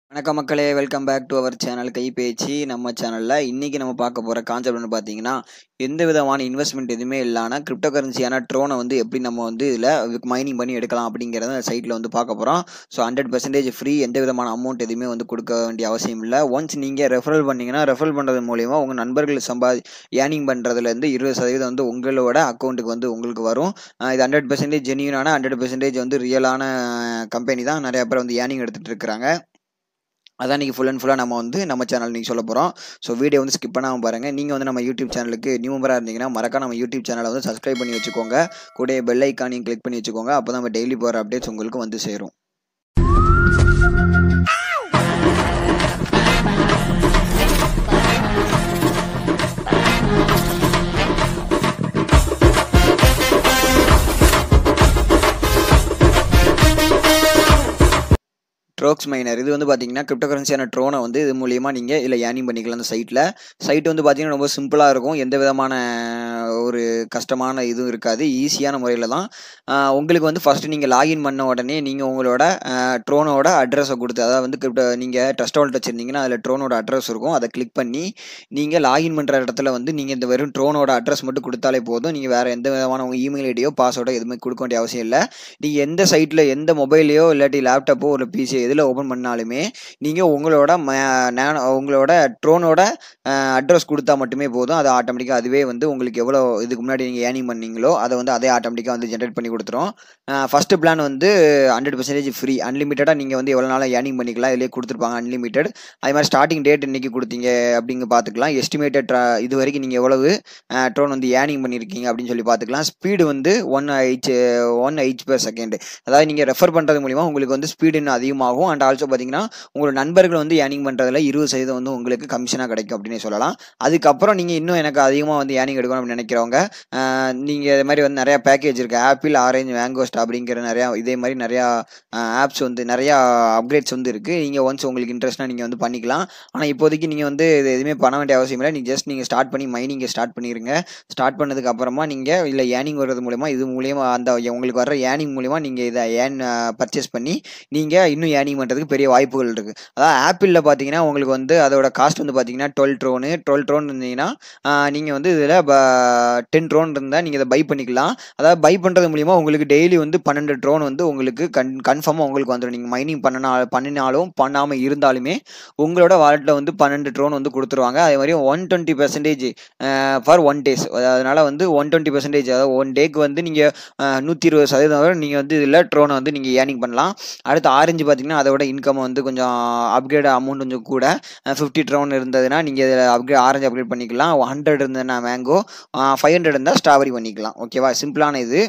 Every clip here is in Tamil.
வணக்கம் மக்களே welcome back to our channel Kaipechu நம்ம சேனலில் இன்றைக்கி நம்ம பார்க்க போகிற கான்செப்ட்னு பார்த்தீங்கன்னா எந்த விதமான இன்வெஸ்ட்மெண்ட் எதுவுமே இல்லாமல் கிரிப்டோ கரன்சியான ட்ரோனை வந்து எப்படி நம்ம வந்து இதில் மைனிங் பண்ணி எடுக்கலாம் அப்படிங்கிறத சைட்டில் வந்து பார்க்க போகிறோம் ஸோ ஹண்ட்ரட் பர்சன்டேஜ் ஃப்ரீ எந்த விதமான அமௌண்ட் எதுவுமே வந்து கொடுக்க வேண்டிய அவசியம் இல்லை ஒன்ஸ் நீங்கள் ரெஃபரல் பண்ணிங்கன்னா ரெஃபரல் பண்ணுறது மூலிமா உங்கள் நண்பர்கள் சம்பாதி ஏர்னிங் பண்ணுறதுலேருந்து இருபது சதவீதம் வந்து உங்களோட அக்கௌண்ட்டுக்கு வந்து உங்களுக்கு வரும் அஹ் இது ஹண்ட்ரட் பர்சன்டேஜ் ஜென்யூனான ஹண்ட்ரட் பர்சன்டேஜ் வந்து ரியலான கம்பெனி தான் நிறைய பேர் வந்து ஏர்னிங் எடுத்துகிட்டு இருக்கிறாங்க அதான் இன்றைக்கி ஃபுல் அண்ட் ஃபுல்லாக நம்ம வந்து நம்ம சேனல் நீங்கள் சொல்ல போகிறோம் ஸோ வீடியோ வந்து ஸ்கிப் பண்ணாமல் பாருங்கள் நீங்கள் வந்து நம்ம யூடியூப் சேனலுக்கு நியூ மெம்பராக இருந்தீங்கன்னா மறக்காம நம்ம யூடியூப் சேனலை வந்து சப்ஸ்கிரைப் பண்ணி வச்சுக்கோங்க கூட பெல் ஐக்கானையும் கிளிக் பண்ணி வச்சுக்கோங்க அப்போ தான் நம்ம டெய்லி போகிற அப்டேட்ஸ் உங்களுக்கு வந்து சேரும் ட்ரோக்ஸ் மைனர் இது வந்து பார்த்தீங்கன்னா கிரிப்டோ கரன்சியான ட்ரோனை வந்து இது மூலியமாக நீங்கள் இதில் ஏர்னிங் பண்ணிக்கலாம் அந்த சைட்டில் சைட் வந்து பார்த்தீங்கன்னா ரொம்ப சிம்பிளாக இருக்கும் எந்த விதமான ஒரு கஷ்டமான இதுவும் இருக்காது ஈஸியான முறையில் தான் ஆஹ் உங்களுக்கு வந்து ஃபஸ்ட்டு நீங்கள் லாகின் பண்ண உடனே நீங்கள் உங்களோட ட்ரோனோட அட்ரஸை கொடுத்து அதாவது வந்து கிரிப்டோ நீங்கள் ட்ரஸ்ட் வால்ட் வச்சுருந்தீங்கன்னா அதில் ட்ரோனோட அட்ரஸ் இருக்கும் அதை கிளிக் பண்ணி நீங்கள் லாகின் பண்ணுற இடத்துல வந்து நீங்கள் இந்த வெறும் ட்ரோனோட அட்ரஸ் மட்டும் கொடுத்தாலே போதும் நீங்கள் வேறு எந்த விதமான உங்கள் இமெயில் ஐடியோ பாஸ்வேர்டோ எதுவுமே கொடுக்க வேண்டிய அவசியம் இல்லை நீங்கள் எந்த சைட்டில் எந்த மொபைல்லையோ இல்லாட்டி லேப்டாப்போ ஒரு பிசி எதில் ஓப்பன் பண்ணாலுமே நீங்கள் உங்களோட ம நேனோ உங்களோட ட்ரோனோட அட்ரஸ் கொடுத்தா மட்டுமே போதும் அது ஆட்டோமேட்டிக்காக அதுவே வந்து உங்களுக்கு எவ்வளோ இதுக்கு முன்னாடி நீங்கள் ஏர்னிங் பண்ணீங்களோ அதை வந்து அதே ஆட்டோமேட்டிக்காக வந்து ஜென்ரேட் பண்ணி கொடுத்துரும் ஃபஸ்ட்டு பிளான் வந்து ஹண்ட்ரட் பர்சன்டேஜ் ஃப்ரீ அன்லிமிட்டடாக நீங்கள் வந்து எவ்வளோ நாளாக ஏர்னிங் பண்ணிக்கலாம் இதிலே கொடுத்துருப்பாங்க அன்லிமிட்டட் அதே மாதிரி ஸ்டார்டிங் டேட் இன்றைக்கி கொடுத்தீங்க அப்படிங்க பார்த்துக்கலாம் எஸ்டிமேட்டட் இது வரைக்கும் நீங்கள் எவ்வளவு ட்ரோன் வந்து ஏர்னிங் பண்ணியிருக்கீங்க அப்படின்னு சொல்லி பார்த்துக்கலாம் ஸ்பீடு வந்து one H one H per second அதாவது நீங்கள் ரெஃபர் பண்ணுறது மூலிமா உங்களுக்கு வந்து ஸ்பீடு இன்னும் அதிகமாகும் அண்ட் ஆல்சோ பார்த்தீங்கன்னா உங்களோட நண்பர்கள் வந்து ஏர்னிங் பண்ணுறதுல இருபது சதவீதம் வந்து உங்களுக்கு கமிஷனாக கிடைக்கும் அப்படின்னு சொல்லலாம் அதுக்கப்புறம் நீங்கள் இன்னும் எனக்கு அதிகமாக வந்து ஏர்னிங் எடுக்கணும் அப்படின்னு நினைக்கிறவங்க நீங்கள் இது மாதிரி வந்து நிறையா பேக்கேஜ் இருக்குது ஆப்பிள் ஆரேஞ்ச் மேங்கோஸ்ட் அப்படிங்கிற நிறையா இதே மாதிரி நிறையா ஆப்ஸ் வந்து நிறையா அப்கிரேட்ஸ் வந்து இருக்குது நீங்கள் ஒன்ஸ் உங்களுக்கு இன்ட்ரெஸ்ட்னா நீங்கள் வந்து பண்ணிக்கலாம் ஆனால் இப்போதைக்கு நீங்கள் வந்து இது எதுவுமே பண்ண வேண்டிய அவசியம் இல்லை நீங்கள் ஜஸ்ட் நீங்கள் ஸ்டார்ட் பண்ணி மைனிங்கை ஸ்டார்ட் பண்ணிடுங்க ஸ்டார்ட் பண்ணதுக்கு அப்புறமா நீங்கள் இல்லை ஏர்னிங் வர்றது மூலயமா இது மூலியமா அந்த உங்களுக்கு வர ஏர்னிங் மூலிமா நீங்கள் இதை ஏன் பர்ச்சேஸ் பண்ணி நீங்கள் இன்னும் ஏர்னிங் பண்ணுறதுக்கு பெரிய வாய்ப்புகள் இருக்குது அதாவது ஆப்பிளில் பார்த்தீங்கன்னா உங்களுக்கு வந்து அதோட காஸ்ட் வந்து பார்த்தீங்கன்னா டுவெல் ட்ரோனு டுவெல் ட்ரோன் இருந்தீங்கன்னா நீங்கள் வந்து இதில் டென் ட்ரோன் இருந்தால் நீங்கள் இதை பை பண்ணிக்கலாம் அதாவது பை பண்ணுறது மூலிமா உங்களுக்கு டெய்லி வந்து பன்னெண்டு ட்ரோன் வந்து உங்களுக்கு கன் கன்ஃபார்மாக உங்களுக்கு வந்துடும் நீங்கள் மைனிங் பண்ணனா பண்ணினாலும் பண்ணாமல் இருந்தாலுமே உங்களோட வாலெட்டில் வந்து பன்னெண்டு ட்ரோன் வந்து கொடுத்துருவாங்க அதே மாதிரி one twenty percentage for one days அதனால் வந்து ஒன் டுவெண்ட்டி பர்சன்டேஜ் அதாவது ஒன் டேக்கு வந்து நீங்கள் நூற்றி இருபது சதவீதம் வரை நீங்கள் வந்து இதில் ட்ரோனை வந்து நீங்கள் ஏர்னிங் பண்ணலாம் அடுத்து ஆரஞ்சு பார்த்தீங்கன்னா அதோட இன்கம் வந்து கொஞ்சம் அப்கிரேட் அமௌண்ட் கொஞ்சம் கூட ஃபிஃப்டி ட்ரோன் இருந்ததுன்னா நீங்கள் இதில் அப்கிரேட் ஆரஞ்சு அப்கிரேட் பண்ணிக்கலாம் ஹண்ட்ரட் இருந்ததுன்னா மேங்கோ ஃபைவ் ஹண்ட்ரட் இருந்தால் ஸ்ட்ராபெரி பண்ணிக்கலாம் ஓகேவா சிம்பிளான இது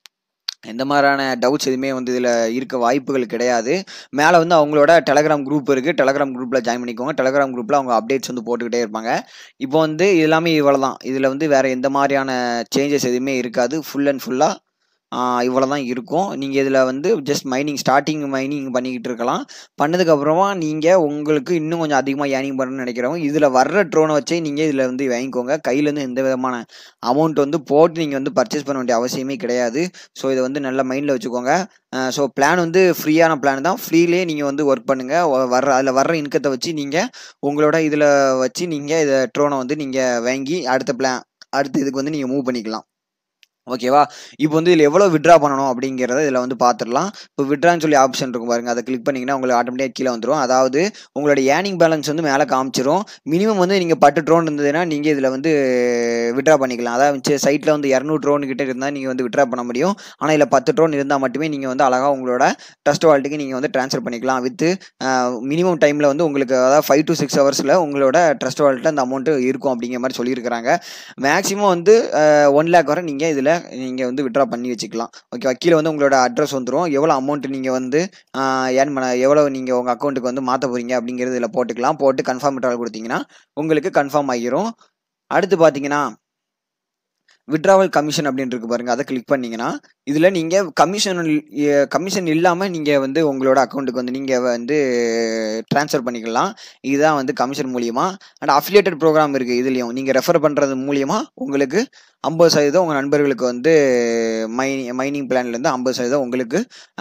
எந்த மாதிரியான டவுட்ஸ் எதுவுமே வந்து இதில் இருக்க வாய்ப்புகள் கிடையாது மேலே வந்து அவங்களோட டெலகிராம் குரூப் இருக்குது டெலகிராம் குரூப்பில் ஜாயின் பண்ணிக்கோங்க டெலகிராம் குரூப்பில் அவங்க அப்டேட்ஸ் வந்து போட்டுக்கிட்டே இருப்பாங்க இப்போ வந்து இது எல்லாமே இவ்வளோ தான் இதில் வந்து வேறு எந்த மாதிரியான சேஞ்சஸ் எதுவுமே இருக்காது ஃபுல் அண்ட் ஃபுல்லாக இவ்வளோ தான் இருக்கும் நீங்கள் இதில் வந்து ஜஸ்ட் மைனிங் ஸ்டார்டிங் மைனிங் பண்ணிக்கிட்டு இருக்கலாம் பண்ணதுக்கப்புறமா நீங்கள் உங்களுக்கு இன்னும் கொஞ்சம் அதிகமாக ஏர்னிங் பண்ணணும்னு நினைக்கிறவங்க இதில் வர்ற ட்ரோனை வச்சே நீங்கள் இதில் வந்து வாங்கிக்கோங்க கையிலேருந்து எந்த விதமான அமௌண்ட் வந்து போட்டு நீங்கள் வந்து பர்ச்சேஸ் பண்ண வேண்டிய அவசியமே கிடையாது ஸோ இதை வந்து நல்ல மைண்டில் வச்சுக்கோங்க ஸோ பிளான் வந்து ஃப்ரீயான பிளான் தான் ஃப்ரீலேயே நீங்கள் வந்து ஒர்க் பண்ணுங்கள் வர்ற அதில் வர்ற இன்கத்தை வச்சு நீங்கள் உங்களோட இதில் வச்சு நீங்கள் இதை ட்ரோனை வந்து நீங்கள் வாங்கி அடுத்த பிளான் அடுத்த இதுக்கு வந்து நீங்கள் மூவ் பண்ணிக்கலாம் ஓகேவா இப்போ வந்து இதில் எவ்வளோ விட்ரா பண்ணணும் அப்படிங்கிறத இதில் வந்து பார்த்துடலாம் இப்போ விட்ரான்னு சொல்லி ஆப்ஷன் இருக்கும் பாருங்க அதை கிளிக் பண்ணிங்கன்னா உங்களுக்கு ஆட்டோமேட்டிக்காக கீழே வந்துடும் அதாவது உங்களோட ஏர்னிங் பேலன்ஸ் வந்து மேலே காமிச்சிரும் மினிமம் வந்து நீங்கள் பத்து ட்ரோன் இருந்ததுன்னா நீங்கள் இதில் வந்து விட்ரா பண்ணிக்கலாம் அதாவது சைட்டில் வந்து இரநூறு ட்ரோன் கிட்ட இருந்தால் நீங்கள் வந்து விட்ரா பண்ண முடியும் ஆனால் இதில் பத்து ட்ரோன் இருந்தால் மட்டுமே நீங்கள் வந்து அழகாக உங்களோட ட்ரஸ்ட் வால்ட்டுக்கு நீங்கள் வந்து ட்ரான்ஸ்ஃபர் பண்ணிக்கலாம் வித் மினிமம் டைமில் வந்து உங்களுக்கு அதாவது ஃபைவ் டு சிக்ஸ் ஹவர்ஸில் உங்களோட ட்ரஸ்ட் வால்ட்டில் அந்த அமௌண்ட்டு இருக்கும் அப்படிங்கிற மாதிரி சொல்லியிருக்கிறாங்க மேக்ஸிமம் வந்து ஒன் லேக் வரை நீங்கள் இதில் நீங்கள் வந்து விட்ரா பண்ணி வச்சுக்கலாம் ஓகே கீழே வந்து உங்களோட அட்ரஸ் வந்துடும் எவ்வளோ அமௌண்ட் நீங்கள் வந்து ஏர்ன் பண்ண எவ்வளோ நீங்கள் உங்கள் அக்கௌண்ட்டுக்கு வந்து மாற்ற போகிறீங்க அப்படிங்கிறது இதில் போட்டுக்கலாம் போட்டு கன்ஃபார்ம் விட்ரால் கொடுத்தீங்கன்னா உங்களுக்கு கன்ஃபார்ம் ஆகிரும் அடுத்து பார்த்தீங்கன்னா விட்ராவல் கமிஷன் அப்படின்னு இருக்கு பாருங்க அதை கிளிக் பண்ணீங்கன்னா இதில் நீங்கள் கமிஷன் கமிஷன் இல்லாமல் நீங்கள் வந்து உங்களோட அக்கௌண்ட்டுக்கு வந்து நீங்கள் வந்து ட்ரான்ஸ்ஃபர் பண்ணிக்கலாம் இதுதான் வந்து கமிஷன் மூலியமா அண்ட் அஃபிலியேட்டட் ப்ரோக்ராம் இருக்குது இதுலேயும் நீங்கள் ரெஃபர் பண்ணுறது மூலியமா உங்களுக்கு ஐம்பது சதவீதம் உங்கள் நண்பர்களுக்கு வந்து மைனி மைனிங் பிளான்லேருந்து ஐம்பது சதவீதம் உங்களுக்கு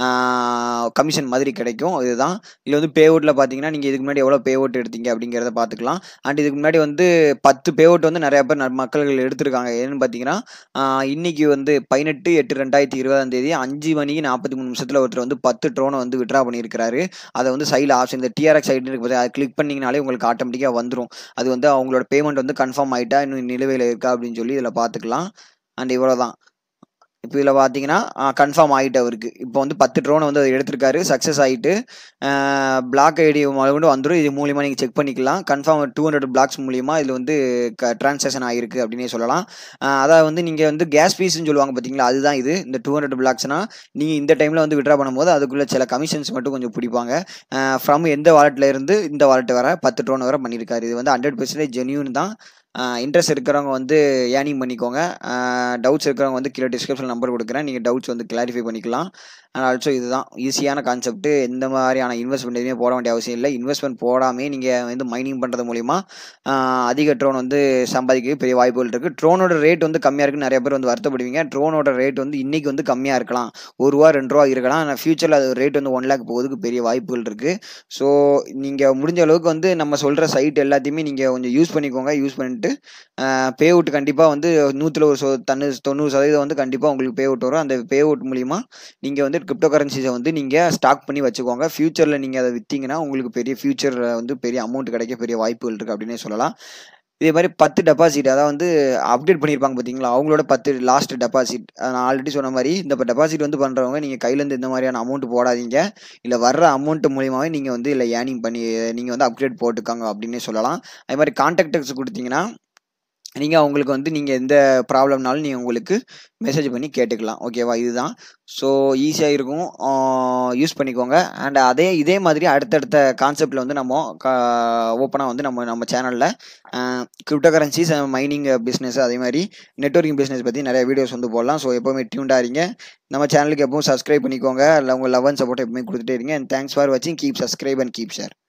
கமிஷன் மாதிரி கிடைக்கும் இதுதான் இதில் வந்து பே அவுட்டில் பார்த்தீங்கன்னா நீங்கள் இதுக்கு முன்னாடி எவ்வளோ பே அவுட் எடுத்தீங்க அப்படிங்கிறத பார்த்துக்கலாம் அண்ட் இதுக்கு முன்னாடி வந்து பத்து பே அவுட் வந்து நிறையா பேர் ந- மக்கள்கள் எடுத்திருக்காங்க ஏன்னு பார்த்தீங்கன்னா ஆஹ் இன்னைக்கு வந்து பதினெட்டு எட்டு ரெண்டாயிரத்தி இருபதாம் தேதி அஞ்சு மணிக்கு நாற்பத்தி மூணு நிமிஷத்தில் ஒருத்தர் வந்து பத்து ட்ரோனை வந்து விட்ரா பண்ணியிருக்காரு அதை வந்து சைடில் ஆப்ஷன் இந்த டிஆர்எக்ஸ் சைடு இருக்கு பாத்தீங்களா, அதை கிளிக் பண்ணிங்கனாலே உங்களுக்கு ஆட்டோமேட்டிக்காக வந்துடும் அது வந்து அவங்களோட பேமெண்ட் வந்து கன்ஃபார்ம் ஆயிட்டா இன்னும் நிலுவையில் இருக்கா அப்படின்னு சொல்லி இதில் பார்த்துக்கலாம் அண்ட் இவ்வளோ தான் இப்போ இதில் பார்த்தீங்கன்னா கன்ஃபார்ம் ஆகிட்டு அவருக்கு இப்போ வந்து பத்து ட்ரோனை வந்து அவர் எடுத்திருக்காரு சக்ஸஸ் ஆகிட்டு பிளாக் ஐடி முதல்கொண்டு வந்துடும் இது மூலியமாக நீங்கள் செக் பண்ணிக்கலாம் கன்ஃபார்ம் டூ ஹண்ட்ரட் பிளாக்ஸ் மூலியமாக இதில் வந்து க ட்ரான்சாக்ஷன் ஆகிருக்கு அப்படின்னே சொல்லலாம் ஆஹ் அதாவது வந்து நீங்கள் வந்து கேஸ் ஃபீஸ்னு சொல்லுவாங்க பார்த்தீங்களா அதுதான் இது இந்த டூ ஹண்ட்ரட் பிளாக்ஸ்னால் நீங்கள் இந்த டைமில் வந்து விட்ரா பண்ணும்போது அதுக்குள்ள சில கமிஷன்ஸ் மட்டும் கொஞ்சம் பிடிப்பாங்க ஃப்ரம் எந்த வாலெட்டில் இருந்து இந்த வாலெட் வர பத்து ட்ரோன் வர பண்ணியிருக்காரு இது வந்து ஹண்ட்ரட் பர்சன்டேஜ் ஜென்யூன் தான் இன்ட்ரெஸ்ட் இருக்கிறவங்க வந்து ஏர்னிங் பண்ணிக்கோங்க டவுட்ஸ் இருக்கிறவங்க வந்து கீழே டிஸ்கிரிப்ஷன் நம்பர் கொடுக்குறேன் நீங்கள் டவுட்ஸ் வந்து கிளாரிஃபை பண்ணிக்கலாம் அண்ட் ஆல்சோ இதுதான் ஈஸியான கான்செப்ட் எந்த மாதிரியான இன்வெஸ்ட்மெண்ட் எதுவுமே போட வேண்டிய அவசியம் இல்லை இன்வெஸ்ட்மெண்ட் போடாமே நீங்கள் வந்து மைனிங் பண்ணுறது மூலிமா ஆஹ் அதிக ட்ரோன் வந்து சம்பாதிக்க பெரிய வாய்ப்புகள் இருக்குது ட்ரோனோட ரேட் வந்து கம்மியாக இருக்குன்னு நிறைய பேர் வந்து வருத்தப்படுவீங்க ட்ரோனோட ரேட் வந்து இன்னைக்கு வந்து கம்மியாக இருக்கலாம் ஒரு ரூபா ரெண்டு ரூபா இருக்கலாம் ஆனால் ஃபியூச்சரில் அது ரேட் வந்து ஒன் லேக் போகிறதுக்கு பெரிய வாய்ப்புகள் இருக்குது ஸோ நீங்கள் முடிஞ்ச அளவுக்கு வந்து நம்ம சொல்கிற சைட் எல்லாத்தையுமே நீங்கள் கொஞ்சம் யூஸ் பண்ணிக்கோங்க யூஸ் பண்ணிட்டு பே அவுட் கண்டிப்பாக வந்து நூற்றில் ஒரு சொ தன்னு தொண்ணூறு சதவீதம் வந்து கண்டிப்பாக உங்களுக்கு பே அவுட் வரும் அந்த பே அவுட் மூலிமா நீங்கள் வந்து கிரிப்டோ கரன்சிஸை வந்து நீங்கள் ஸ்டாக் பண்ணி வச்சுக்கோங்க ஃபியூச்சரில் நீங்கள் அதை விற்றீங்கன்னா உங்களுக்கு பெரிய ஃபியூச்சரில் வந்து பெரிய அமௌண்ட் கிடைக்க பெரிய வாய்ப்புகள் இருக்குது அப்படின்னே சொல்லலாம் இதே மாதிரி பத்து டெபாசிட் அதாவது வந்து அப்டேட் பண்ணியிருப்பாங்க பார்த்தீங்களா அவங்களோட பத்து லாஸ்ட் டெபாசிட் நான் ஆல்ரெடி சொன்ன மாதிரி இந்த டெபாசிட் வந்து பண்ணுறவங்க நீங்கள் கையிலேருந்து இந்த மாதிரியான அமௌண்ட் போடாதீங்க இல்லை வர்ற அமௌண்ட் மூலியமாகவே நீங்கள் வந்து இல்லை ஏர்னிங் பண்ணி நீங்கள் வந்து அப்கிரேட் போட்டுக்காங்க அப்படின்னே சொல்லலாம் அதே மாதிரி கான்டாக்டர்ஸ் கொடுத்தீங்கன்னா நீங்கள் அவங்களுக்கு வந்து நீங்கள் எந்த ப்ராப்ளம்னாலும் நீங்கள் உங்களுக்கு மெசேஜ் பண்ணி கேட்டுக்கலாம் ஓகேவா இதுதான் ஸோ ஈஸியாக இருக்கும் யூஸ் பண்ணிக்கோங்க அண்ட் அதே இதே மாதிரி அடுத்தடுத்த கான்செப்டில் வந்து நம்ம ஓப்பனாக வந்து நம்ம நம்ம சேனலில் கிரிப்டோ கரன்சிஸ் மைனிங் பிஸ்னஸ் அதே மாதிரி நெட்ஒர்க்கிங் பிஸ்னஸ் பற்றி நிறைய வீடியோஸ் வந்து போடலாம் ஸோ எப்போவுமே டியூண்டாக இருங்க நம்ம சேனலுக்கு எப்பவும் சப்ஸ்கிரைப் பண்ணிக்கோங்க இல்லை உங்கள் லவ் அண்ட் சப்போர்ட் எப்பவுமே கொடுத்துட்டே இருங்க அண்ட் தேங்க்ஸ் ஃபார் வாட்சிங் keep subscribe and keep share